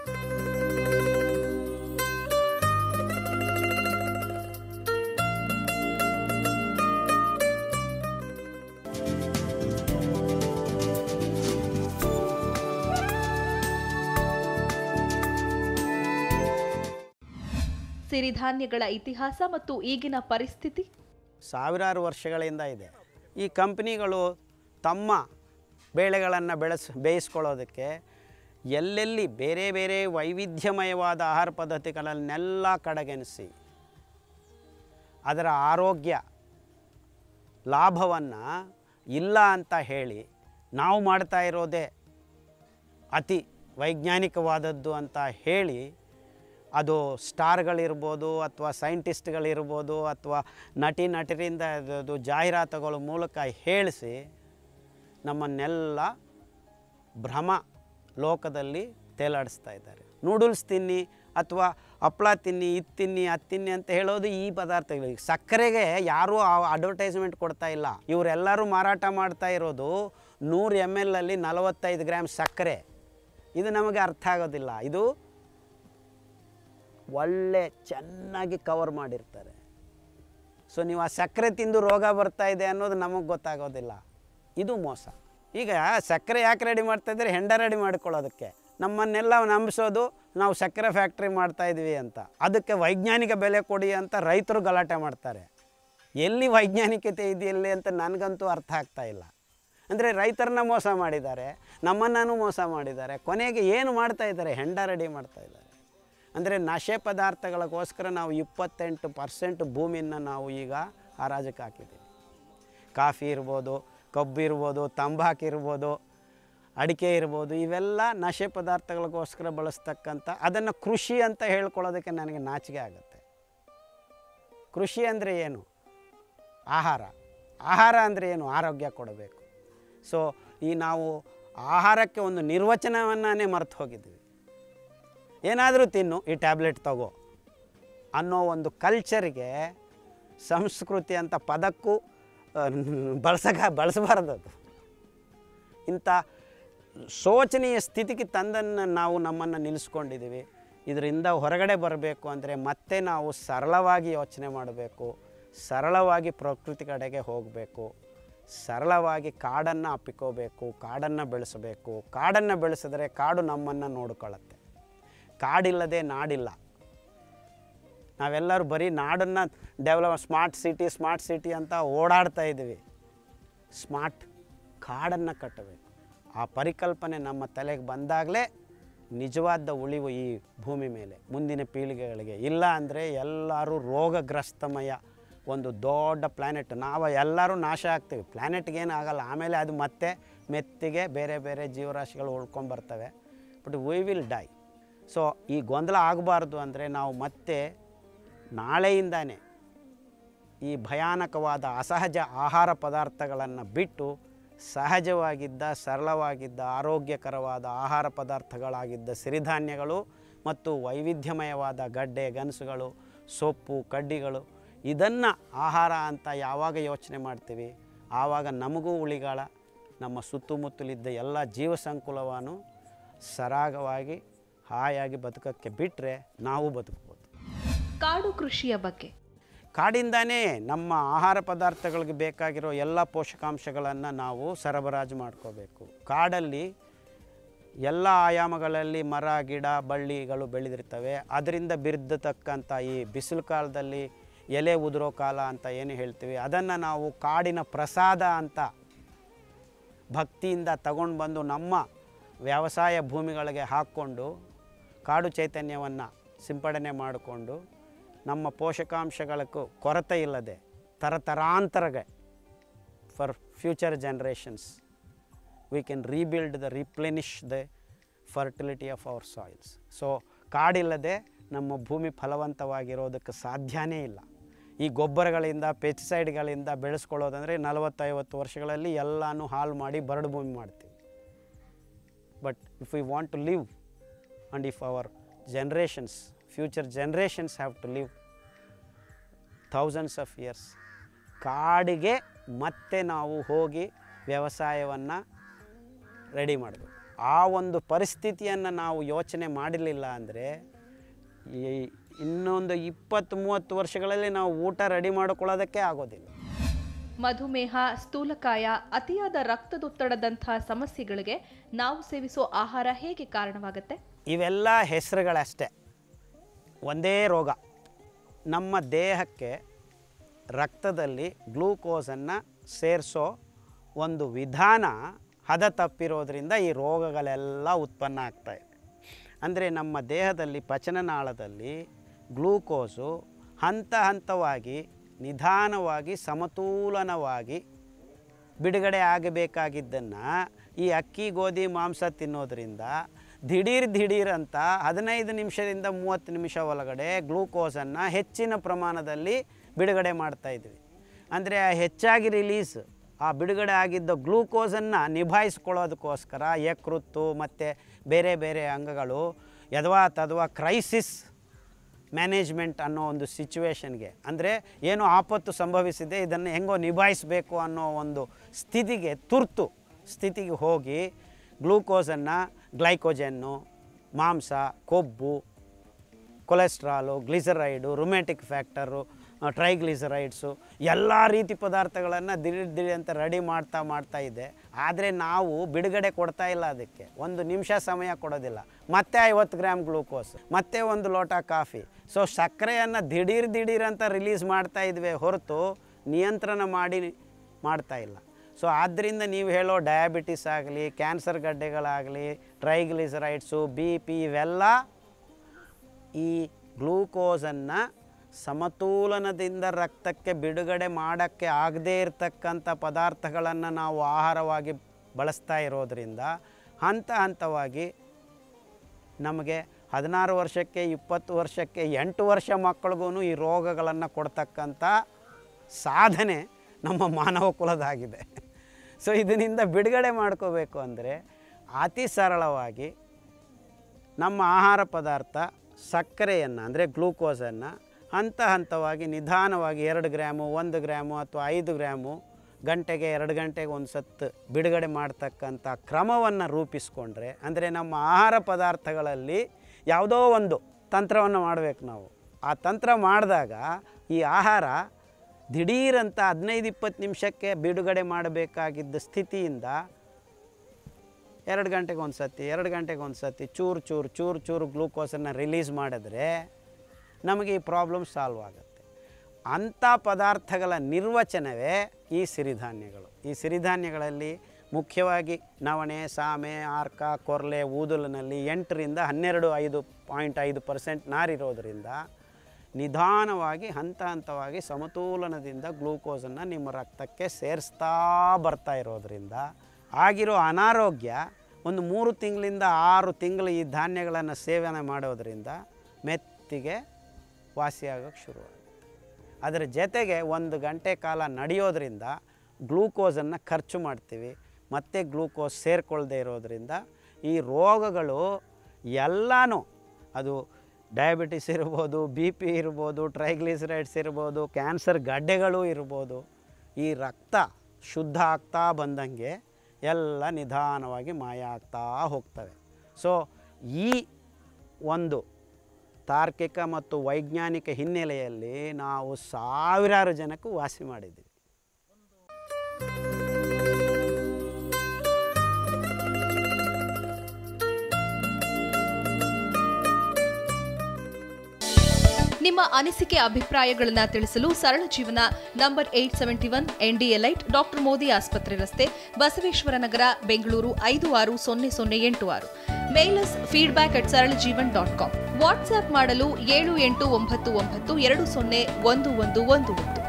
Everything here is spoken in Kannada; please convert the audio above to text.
ಸಿರಿಧಾನ್ಯಗಳ ಇತಿಹಾಸ ಮತ್ತು ಈಗಿನ ಪರಿಸ್ಥಿತಿ ಸಾವಿರಾರು ವರ್ಷಗಳಿಂದ ಇದೆ ಈ ಕಂಪ್ನಿಗಳು ತಮ್ಮ ಬೇಳೆಗಳನ್ನು ಬೆಳೆಸ್ ಬೇಯಿಸ್ಕೊಳ್ಳೋದಕ್ಕೆ ಎಲ್ಲೆಲ್ಲಿ ಬೇರೆ ಬೇರೆ ವೈವಿಧ್ಯಮಯವಾದ ಆಹಾರ ಪದ್ಧತಿಗಳನ್ನೆಲ್ಲ ಕಡೆಗಣಿಸಿ ಅದರ ಆರೋಗ್ಯ ಲಾಭವನ್ನು ಇಲ್ಲ ಅಂತ ಹೇಳಿ ನಾವು ಮಾಡ್ತಾ ಇರೋದೇ ಅತಿ ವೈಜ್ಞಾನಿಕವಾದದ್ದು ಅಂತ ಹೇಳಿ ಅದು ಸ್ಟಾರ್ಗಳಿರ್ಬೋದು ಅಥವಾ ಸೈಂಟಿಸ್ಟ್ಗಳಿರ್ಬೋದು ಅಥವಾ ನಟಿ ನಟರಿಂದ ಅದು ಜಾಹೀರಾತುಗಳ ಮೂಲಕ ಹೇಳಿಸಿ ನಮ್ಮನ್ನೆಲ್ಲ ಭ್ರಮ ಲೋಕದಲ್ಲಿ ತೇಲಾಡಿಸ್ತಾ ಇದ್ದಾರೆ ನೂಡಲ್ಸ್ ತಿನ್ನಿ ಅಥವಾ ಹಪ್ಳ ತಿನ್ನಿ ಇದು ತಿನ್ನಿ ಅದು ತಿನ್ನಿ ಅಂತ ಹೇಳೋದು ಈ ಪದಾರ್ಥಗಳು ಈಗ ಸಕ್ಕರೆಗೆ ಯಾರೂ ಅಡ್ವರ್ಟೈಸ್ಮೆಂಟ್ ಕೊಡ್ತಾ ಇಲ್ಲ ಇವರೆಲ್ಲರೂ ಮಾರಾಟ ಮಾಡ್ತಾ ಇರೋದು ನೂರು ಎಮ್ ಎಲ್ ಅಲ್ಲಿ ನಲವತ್ತೈದು ಗ್ರಾಮ್ ಸಕ್ಕರೆ ಇದು ನಮಗೆ ಅರ್ಥ ಆಗೋದಿಲ್ಲ ಇದು ಒಳ್ಳೆ ಚೆನ್ನಾಗಿ ಕವರ್ ಮಾಡಿರ್ತಾರೆ ಸೊ ನೀವು ಆ ಸಕ್ಕರೆ ತಿಂದು ರೋಗ ಬರ್ತಾ ಇದೆ ಅನ್ನೋದು ನಮಗೆ ಗೊತ್ತಾಗೋದಿಲ್ಲ ಇದು ಮೋಸ ಈಗ ಸಕ್ಕರೆ ಯಾಕೆ ರೆಡಿ ಮಾಡ್ತಾ ಇದ್ದಾರೆ ಹೆಂಡ ರೆಡಿ ಮಾಡ್ಕೊಳ್ಳೋದಕ್ಕೆ ನಮ್ಮನ್ನೆಲ್ಲ ನಂಬಿಸೋದು ನಾವು ಸಕ್ಕರೆ ಫ್ಯಾಕ್ಟ್ರಿ ಮಾಡ್ತಾ ಇದ್ವಿ ಅಂತ ಅದಕ್ಕೆ ವೈಜ್ಞಾನಿಕ ಬೆಲೆ ಕೊಡಿ ಅಂತ ರೈತರು ಗಲಾಟೆ ಮಾಡ್ತಾರೆ ಎಲ್ಲಿ ವೈಜ್ಞಾನಿಕತೆ ಇದೆಯಲ್ಲಿ ಅಂತ ನನಗಂತೂ ಅರ್ಥ ಆಗ್ತಾ ಇಲ್ಲ ಅಂದರೆ ರೈತರನ್ನ ಮೋಸ ಮಾಡಿದ್ದಾರೆ ನಮ್ಮನ್ನೂ ಮೋಸ ಮಾಡಿದ್ದಾರೆ ಕೊನೆಗೆ ಏನು ಮಾಡ್ತಾ ಇದ್ದಾರೆ ಹೆಂಡ ರೆಡಿ ಮಾಡ್ತಾ ಇದ್ದಾರೆ ಅಂದರೆ ನಶೆ ಪದಾರ್ಥಗಳಿಗೋಸ್ಕರ ನಾವು ಇಪ್ಪತ್ತೆಂಟು ಪರ್ಸೆಂಟ್ ಭೂಮಿನ ನಾವು ಈಗ ಹರಾಜಕ್ಕೆ ಹಾಕಿದ್ದೀವಿ ಕಾಫಿ ಇರ್ಬೋದು ಕಬ್ಬು ಇರ್ಬೋದು ತಂಬಾಕು ಇರ್ಬೋದು ಅಡಿಕೆ ಇರ್ಬೋದು ಇವೆಲ್ಲ ನಶೆ ಪದಾರ್ಥಗಳಿಗೋಸ್ಕರ ಬಳಸ್ತಕ್ಕಂಥ ಅದನ್ನು ಕೃಷಿ ಅಂತ ಹೇಳ್ಕೊಳ್ಳೋದಕ್ಕೆ ನನಗೆ ನಾಚಿಕೆ ಆಗುತ್ತೆ ಕೃಷಿ ಅಂದರೆ ಏನು ಆಹಾರ ಆಹಾರ ಅಂದರೆ ಏನು ಆರೋಗ್ಯ ಕೊಡಬೇಕು ಸೊ ಈ ನಾವು ಆಹಾರಕ್ಕೆ ಒಂದು ನಿರ್ವಚನವನ್ನೇ ಮರೆತು ಹೋಗಿದ್ದೀವಿ ಏನಾದರೂ ತಿನ್ನು ಈ ಟ್ಯಾಬ್ಲೆಟ್ ತಗೋ ಅನ್ನೋ ಒಂದು ಕಲ್ಚರಿಗೆ ಸಂಸ್ಕೃತಿ ಅಂತ ಪದಕ್ಕೂ ಬಳಸಕ ಬಳಸಬಾರ್ದು ಅದು ಇಂಥ ಶೋಚನೀಯ ಸ್ಥಿತಿಗೆ ತಂದನ್ನು ನಾವು ನಮ್ಮನ್ನು ನಿಲ್ಲಿಸ್ಕೊಂಡಿದ್ದೀವಿ ಇದರಿಂದ ಹೊರಗಡೆ ಬರಬೇಕು ಅಂದರೆ ಮತ್ತೆ ನಾವು ಸರಳವಾಗಿ ಯೋಚನೆ ಮಾಡಬೇಕು ಸರಳವಾಗಿ ಪ್ರಕೃತಿ ಕಡೆಗೆ ಹೋಗಬೇಕು ಸರಳವಾಗಿ ಕಾಡನ್ನು ಅಪ್ಪಿಕೋಬೇಕು ಕಾಡನ್ನು ಬೆಳೆಸಬೇಕು ಕಾಡನ್ನು ಬೆಳೆಸಿದ್ರೆ ಕಾಡು ನಮ್ಮನ್ನು ನೋಡ್ಕೊಳ್ಳುತ್ತೆ ಕಾಡಿಲ್ಲದೆ ನಾಡಿಲ್ಲ ನಾವೆಲ್ಲರೂ ಬರೀ ನಾಡನ್ನು develop smart city smart city ಅಂತ ಓಡಾಡ್ತಾ ಇದ್ದೀವಿ ಸ್ಮಾರ್ಟ್ ಕಾಡನ್ನು ಕಟ್ಟಬೇಕು ಆ ಪರಿಕಲ್ಪನೆ ನಮ್ಮ ತಲೆಗೆ ಬಂದಾಗಲೇ ನಿಜವಾದ ಉಳಿವು ಈ ಭೂಮಿ ಮೇಲೆ ಮುಂದಿನ ಪೀಳಿಗೆಗಳಿಗೆ ಇಲ್ಲ ಅಂದರೆ ಎಲ್ಲರೂ ರೋಗಗ್ರಸ್ತಮಯ ಒಂದು ದೊಡ್ಡ ಪ್ಲ್ಯಾನೆಟ್ ನಾವು ಎಲ್ಲರೂ ನಾಶ ಆಗ್ತೀವಿ ಪ್ಲ್ಯಾನೆಟ್ಗೆ ಏನು ಆಗಲ್ಲ ಆಮೇಲೆ ಅದು ಮತ್ತೆ ಮೆತ್ತಿಗೆ ಬೇರೆ ಬೇರೆ ಜೀವರಾಶಿಗಳು ಉಳ್ಕೊಂಬರ್ತವೆ but we will die so ಈ ಗೊಂದಲ ಆಗಬಾರ್ದು ಅಂದರೆ ನಾವು ಮತ್ತೆ ನಾಳೆಯಿಂದಾನೇ ಈ ಭಯಾನಕವಾದ ಅಸಹಜ ಆಹಾರ ಪದಾರ್ಥಗಳನ್ನು ಬಿಟ್ಟು ಸಹಜವಾಗಿದ್ದ ಸರಳವಾಗಿದ್ದ ಆರೋಗ್ಯಕರವಾದ ಆಹಾರ ಪದಾರ್ಥಗಳಾಗಿದ್ದ ಸಿರಿಧಾನ್ಯಗಳು ಮತ್ತು ವೈವಿಧ್ಯಮಯವಾದ ಗಡ್ಡೆ ಗೆಣಸುಗಳು ಸೊಪ್ಪು ಕಡ್ಡಿಗಳು ಇದನ್ನು ಆಹಾರ ಅಂತ ಯಾವಾಗ ಯೋಚನೆ ಮಾಡ್ತೀವಿ ಆವಾಗ ನಮಗೂ ಉಳಿಗಾಲ ನಮ್ಮ ಸುತ್ತಮುತ್ತಲಿದ್ದ ಎಲ್ಲ ಜೀವ ಸಂಕುಲವನ್ನು ಸರಾಗವಾಗಿ ಹಾಯಾಗಿ ಬದುಕೋಕ್ಕೆ ಬಿಟ್ಟರೆ ನಾವು ಬದುಕ್ಬೋದು ಕಾಡು ಕೃಷಿಯ ಬಗ್ಗೆ ಕಾಡಿಂದಾನೇ ನಮ್ಮ ಆಹಾರ ಪದಾರ್ಥಗಳಿಗೆ ಬೇಕಾಗಿರೋ ಎಲ್ಲ ಪೋಷಕಾಂಶಗಳನ್ನು ನಾವು ಸರಬರಾಜು ಮಾಡ್ಕೋಬೇಕು ಕಾಡಲ್ಲಿ ಎಲ್ಲ ಆಯಾಮಗಳಲ್ಲಿ ಮರ ಗಿಡ ಬಳ್ಳಿಗಳು ಬೆಳೆದಿರ್ತವೆ ಅದರಿಂದ ಬಿರಿದತಕ್ಕಂಥ ಈ ಬಿಸಿಲು ಕಾಲದಲ್ಲಿ ಎಲೆ ಉದುರೋ ಕಾಲ ಅಂತ ಏನು ಹೇಳ್ತೀವಿ ಅದನ್ನು ನಾವು ಕಾಡಿನ ಪ್ರಸಾದ ಅಂತ ಭಕ್ತಿಯಿಂದ ತಗೊಂಡು ಬಂದು ನಮ್ಮ ವ್ಯವಸಾಯ ಭೂಮಿಗಳಿಗೆ ಹಾಕ್ಕೊಂಡು ಕಾಡು ಚೈತನ್ಯವನ್ನು ಸಿಂಪಡಣೆ ಮಾಡಿಕೊಂಡು ನಮ್ಮ ಪೋಷಕಾಂಶಗಳಕ್ಕೂ ಕೊರತೆ ಇಲ್ಲದೆ ತರತರಾಂತರಗೆ for future generations we can rebuild the replenish the fertility of our soils so ಕಾಡಿಲ್ಲದೆ ನಮ್ಮ ಭೂಮಿ ಫಲವಂತವಾಗಿರೋದಕ್ಕೆ ಸಾಧ್ಯನೇ ಇಲ್ಲ ಈ ಗೊಬ್ಬರಗಳಿಂದ ಪೆಸ್ಟಿಸೈಡ್ಗಳಿಂದ ಬೆಳೆಸ್ಕೊಳ್ಳೋದಂದರೆ ನಲವತ್ತೈವತ್ತು ವರ್ಷಗಳಲ್ಲಿ ಎಲ್ಲನೂ ಹಾಳು ಮಾಡಿ ಬರಡು ಭೂಮಿ ಮಾಡ್ತೀವಿ but if we want to live and if our generations future generations have to live thousands of years ಕಾಡಿಗೆ ಮತ್ತೆ ನಾವು ಹೋಗಿ ವ್ಯವಸಾಯವನ್ನು ರೆಡಿ ಮಾಡಬೇಕು ಆ ಒಂದು ಪರಿಸ್ಥಿತಿಯನ್ನು ನಾವು ಯೋಚನೆ ಮಾಡಲಿಲ್ಲ ಅಂದರೆ ಈ ಇನ್ನೊಂದು ಇಪ್ಪತ್ತು ಮೂವತ್ತು ವರ್ಷಗಳಲ್ಲಿ ನಾವು ಊಟ ರೆಡಿ ಮಾಡ್ಕೊಳ್ಳೋದಕ್ಕೆ ಆಗೋದಿಲ್ಲ ಮಧುಮೇಹ ಸ್ಥೂಲಕಾಯ ಅತಿಯಾದ ರಕ್ತದೊತ್ತಡದಂತಹ ಸಮಸ್ಯೆಗಳಿಗೆ ನಾವು ಸೇವಿಸೋ ಆಹಾರ ಹೇಗೆ ಕಾರಣವಾಗುತ್ತೆ ಇವೆಲ್ಲ ಹೆಸರುಗಳಷ್ಟೇ ಒಂದೇ ರೋಗ ನಮ್ಮ ದೇಹಕ್ಕೆ ರಕ್ತದಲ್ಲಿ ಗ್ಲೂಕೋಸನ್ನು ಸೇರಿಸೋ ಒಂದು ವಿಧಾನ ಹದ ತಪ್ಪಿರೋದ್ರಿಂದ ಈ ರೋಗಗಳೆಲ್ಲ ಉತ್ಪನ್ನ ಆಗ್ತಾ ಇದೆ ಅಂದರೆ ನಮ್ಮ ದೇಹದಲ್ಲಿ ಪಚನನಾಳದಲ್ಲಿ ಗ್ಲೂಕೋಸು ಹಂತ ಹಂತವಾಗಿ ನಿಧಾನವಾಗಿ ಸಮತೋಲನವಾಗಿ ಬಿಡುಗಡೆ ಆಗಬೇಕಾಗಿದ್ದನ್ನು ಈ ಅಕ್ಕಿ ಗೋಧಿ ಮಾಂಸ ತಿನ್ನೋದ್ರಿಂದ ದಿಢೀರ್ ದಿಢೀರ್ ಅಂತ ಹದಿನೈದು ನಿಮಿಷದಿಂದ ಮೂವತ್ತು ನಿಮಿಷ ಒಳಗಡೆ ಗ್ಲೂಕೋಸನ್ನು ಹೆಚ್ಚಿನ ಪ್ರಮಾಣದಲ್ಲಿ ಬಿಡುಗಡೆ ಮಾಡ್ತಾ ಇದ್ವಿ ಅಂದರೆ ಆ ಹೆಚ್ಚಾಗಿ ರಿಲೀಸ್ ಆ ಬಿಡುಗಡೆ ಆಗಿದ್ದ ಗ್ಲೂಕೋಸನ್ನು ನಿಭಾಯಿಸ್ಕೊಳ್ಳೋದಕ್ಕೋಸ್ಕರ ಯಕೃತ್ತು ಮತ್ತು ಬೇರೆ ಬೇರೆ ಅಂಗಗಳು ಯದ್ವಾ ತದ್ವಾ ಕ್ರೈಸಿಸ್ ಮ್ಯಾನೇಜ್ಮೆಂಟ್ ಅನ್ನೋ ಒಂದು ಸಿಚುವೇಶನ್ಗೆ ಅಂದರೆ ಏನು ಆಪತ್ತು ಸಂಭವಿಸಿದೆ ಇದನ್ನು ಹೆಂಗೋ ನಿಭಾಯಿಸಬೇಕು ಅನ್ನೋ ಒಂದು ಸ್ಥಿತಿಗೆ ತುರ್ತು ಸ್ಥಿತಿಗೆ ಹೋಗಿ ಗ್ಲೂಕೋಸನ್ನು ಗ್ಲೈಕೋಜನ್ನು ಮಾಂಸ ಕೊಬ್ಬು ಕೊಲೆಸ್ಟ್ರಾಲು ಗ್ಲಿಸರೈಡು ರುಮೆಟಿಕ್ ಫ್ಯಾಕ್ಟರು ಟ್ರೈಗ್ಲಿಸರೈಡ್ಸು ಎಲ್ಲ ರೀತಿ ಪದಾರ್ಥಗಳನ್ನು ದಿಢೀರ್ ದಿಢೀರ್ ಅಂತ ರೆಡಿ ಮಾಡ್ತಾ ಮಾಡ್ತಾ ಇದೆ ಆದರೆ ನಾವು ಬಿಡುಗಡೆ ಕೊಡ್ತಾ ಇಲ್ಲ ಅದಕ್ಕೆ ಒಂದು ನಿಮಿಷ ಸಮಯ ಕೊಡೋದಿಲ್ಲ ಮತ್ತೆ ಐವತ್ತು ಗ್ರಾಮ್ ಗ್ಲೂಕೋಸ್ ಮತ್ತೆ ಒಂದು ಲೋಟ ಕಾಫಿ ಸೊ ಸಕ್ಕರೆಯನ್ನು ದಿಢೀರ್ ದಿಢೀರ್ ಅಂತ ರಿಲೀಸ್ ಮಾಡ್ತಾ ಇದ್ವಿ ಹೊರತು ನಿಯಂತ್ರಣ ಮಾಡಿ ಮಾಡ್ತಾ ಇಲ್ಲ ಸೊ ಆದ್ದರಿಂದ ನೀವು ಹೇಳೋ ಡಯಾಬಿಟಿಸ್ ಆಗಲಿ ಕ್ಯಾನ್ಸರ್ ಗಡ್ಡೆಗಳಾಗಲಿ ಟ್ರೈಗ್ಲಿಸರೈಡ್ಸು ಬಿ ಪಿ ಇವೆಲ್ಲ ಈ ಗ್ಲೂಕೋಸನ್ನು ಸಮತೋಲನದಿಂದ ರಕ್ತಕ್ಕೆ ಬಿಡುಗಡೆ ಮಾಡೋಕ್ಕೆ ಆಗದೇ ಇರತಕ್ಕಂಥ ಪದಾರ್ಥಗಳನ್ನು ನಾವು ಆಹಾರವಾಗಿ ಬಳಸ್ತಾ ಇರೋದರಿಂದ ಹಂತ ಹಂತವಾಗಿ ನಮಗೆ ಹದಿನಾರು ವರ್ಷಕ್ಕೆ ಇಪ್ಪತ್ತು ವರ್ಷಕ್ಕೆ ಎಂಟು ವರ್ಷ ಮಕ್ಕಳಿಗೂ ಈ ರೋಗಗಳನ್ನು ಕೊಡ್ತಕ್ಕಂಥ ಸಾಧನೆ ನಮ್ಮ ಮಾನವ ಕುಲದಾಗಿದೆ ಸೊ ಇದರಿಂದ ಬಿಡುಗಡೆ ಮಾಡ್ಕೋಬೇಕು ಅಂದರೆ ಅತಿ ಸರಳವಾಗಿ ನಮ್ಮ ಆಹಾರ ಪದಾರ್ಥ ಸಕ್ಕರೆಯನ್ನು ಅಂದರೆ ಗ್ಲೂಕೋಸನ್ನು ಹಂತ ಹಂತವಾಗಿ ನಿಧಾನವಾಗಿ ಎರಡು ಗ್ರಾಮು ಒಂದು ಗ್ರಾಮು ಅಥವಾ ಐದು ಗ್ರಾಮು ಗಂಟೆಗೆ ಎರಡು ಗಂಟೆಗೆ ಒಂದು ಸತ್ತು ಬಿಡುಗಡೆ ಮಾಡ್ತಕ್ಕಂಥ ಕ್ರಮವನ್ನು ರೂಪಿಸ್ಕೊಂಡ್ರೆ ಅಂದರೆ ನಮ್ಮ ಆಹಾರ ಪದಾರ್ಥಗಳಲ್ಲಿ ಯಾವುದೋ ಒಂದು ತಂತ್ರವನ್ನು ಮಾಡಬೇಕು ನಾವು ಆ ತಂತ್ರ ಮಾಡಿದಾಗ ಈ ಆಹಾರ ದಿಢೀರಂತ ಹದಿನೈದು ಇಪ್ಪತ್ತು ನಿಮಿಷಕ್ಕೆ ಬಿಡುಗಡೆ ಮಾಡಬೇಕಾಗಿದ್ದ ಸ್ಥಿತಿಯಿಂದ ಎರಡು ಗಂಟೆಗೆ ಒಂದು ಸತಿ ಎರಡು ಗಂಟೆಗೆ ಒಂದು ಸತಿ ಚೂರು ಚೂರು ಚೂರು ಚೂರು ಗ್ಲೂಕೋಸನ್ನು ರಿಲೀಸ್ ಮಾಡಿದ್ರೆ ನಮಗೆ ಈ ಪ್ರಾಬ್ಲಮ್ ಸಾಲ್ವ್ ಆಗುತ್ತೆ ಅಂಥ ಪದಾರ್ಥಗಳ ನಿರ್ವಚನವೇ ಈ ಸಿರಿಧಾನ್ಯಗಳು ಈ ಸಿರಿಧಾನ್ಯಗಳಲ್ಲಿ ಮುಖ್ಯವಾಗಿ ನವಣೆ ಸಾಮೆ ಆರ್ಕ ಕೊರ್ಲೆ ಊದಲಿನಲ್ಲಿ ಎಂಟರಿಂದ ಹನ್ನೆರಡು ಐದು ಪಾಯಿಂಟ್ ಐದು ಪರ್ಸೆಂಟ್ ನಾರಿರೋದ್ರಿಂದ ನಿಧಾನವಾಗಿ ಹಂತ ಹಂತವಾಗಿ ಸಮತೋಲನದಿಂದ ಗ್ಲೂಕೋಸನ್ನು ನಿಮ್ಮ ರಕ್ತಕ್ಕೆ ಸೇರಿಸ್ತಾ ಬರ್ತಾ ಇರೋದ್ರಿಂದ ಆಗಿರೋ ಅನಾರೋಗ್ಯ ಒಂದು ಮೂರು ತಿಂಗಳಿಂದ ಆರು ತಿಂಗಳು ಈ ಧಾನ್ಯಗಳನ್ನು ಸೇವನೆ ಮಾಡೋದರಿಂದ ಮೆತ್ತಿಗೆ ವಾಸಿಯಾಗೋಕ್ಕೆ ಶುರುವಾಗುತ್ತೆ ಅದರ ಜೊತೆಗೆ ಒಂದು ಗಂಟೆ ಕಾಲ ನಡೆಯೋದ್ರಿಂದ ಗ್ಲೂಕೋಸನ್ನು ಖರ್ಚು ಮಾಡ್ತೀವಿ ಮತ್ತೆ ಗ್ಲೂಕೋಸ್ ಸೇರಿಕೊಳ್ಳದೆ ಇರೋದ್ರಿಂದ ಈ ರೋಗಗಳು ಎಲ್ಲನೂ ಅದು ಡಯಾಬಿಟಿಸ್ ಇರ್ಬೋದು ಬಿ ಪಿ ಇರ್ಬೋದು ಟ್ರೈಗ್ಲಿಸರೈಡ್ಸ್ ಇರ್ಬೋದು ಕ್ಯಾನ್ಸರ್ ಗಡ್ಡೆಗಳು ಇರ್ಬೋದು ಈ ರಕ್ತ ಶುದ್ಧ ಆಗ್ತಾ ಬಂದಂಗೆ ಎಲ್ಲ ನಿಧಾನವಾಗಿ ಮಾಯ ಆಗ್ತಾ ಹೋಗ್ತವೆ ಸೊ ಈ ಒಂದು ತಾರ್ಕಿಕ ಮತ್ತು ವೈಜ್ಞಾನಿಕ ಹಿನ್ನೆಲೆಯಲ್ಲಿ ನಾವು ಸಾವಿರಾರು ಜನಕ್ಕೂ ವಾಸಿ ಮಾಡಿದ್ದೀವಿ ನಿಮ್ಮ ಅನಿಸಿಕೆ ಅಭಿಪ್ರಾಯಗಳನ್ನ ತಿಳಿಸಲು ಸರಳ ಜೀವನ number eight seventy one NDA light doctor Modi ಆಸ್ಪತ್ರೆ ರಸ್ತೆ ಬಸವೇಶ್ವರ ನಗರ ಬೆಂಗಳೂರು ಐದು ಆರು ಸೊನ್ನೆ ಸೊನ್ನೆ ಎಂಟು ಆರು ಮೇಲಸ್ ಫೀಡ್ಬ್ಯಾಕ್ ಅಟ್ ಸರಳ ಜೀವನ್ ಡಾಟ್ ಕಾಮ್ ವಾಟ್ಸ್ಆಪ್ ಮಾಡಲು ಏಳು ಎಂಟು ಒಂಬತ್ತು ಒಂಬತ್ತು ಎರಡು ಸೊನ್ನೆ ಒಂದು ಒಂದು ಒಂದು ಒಂದು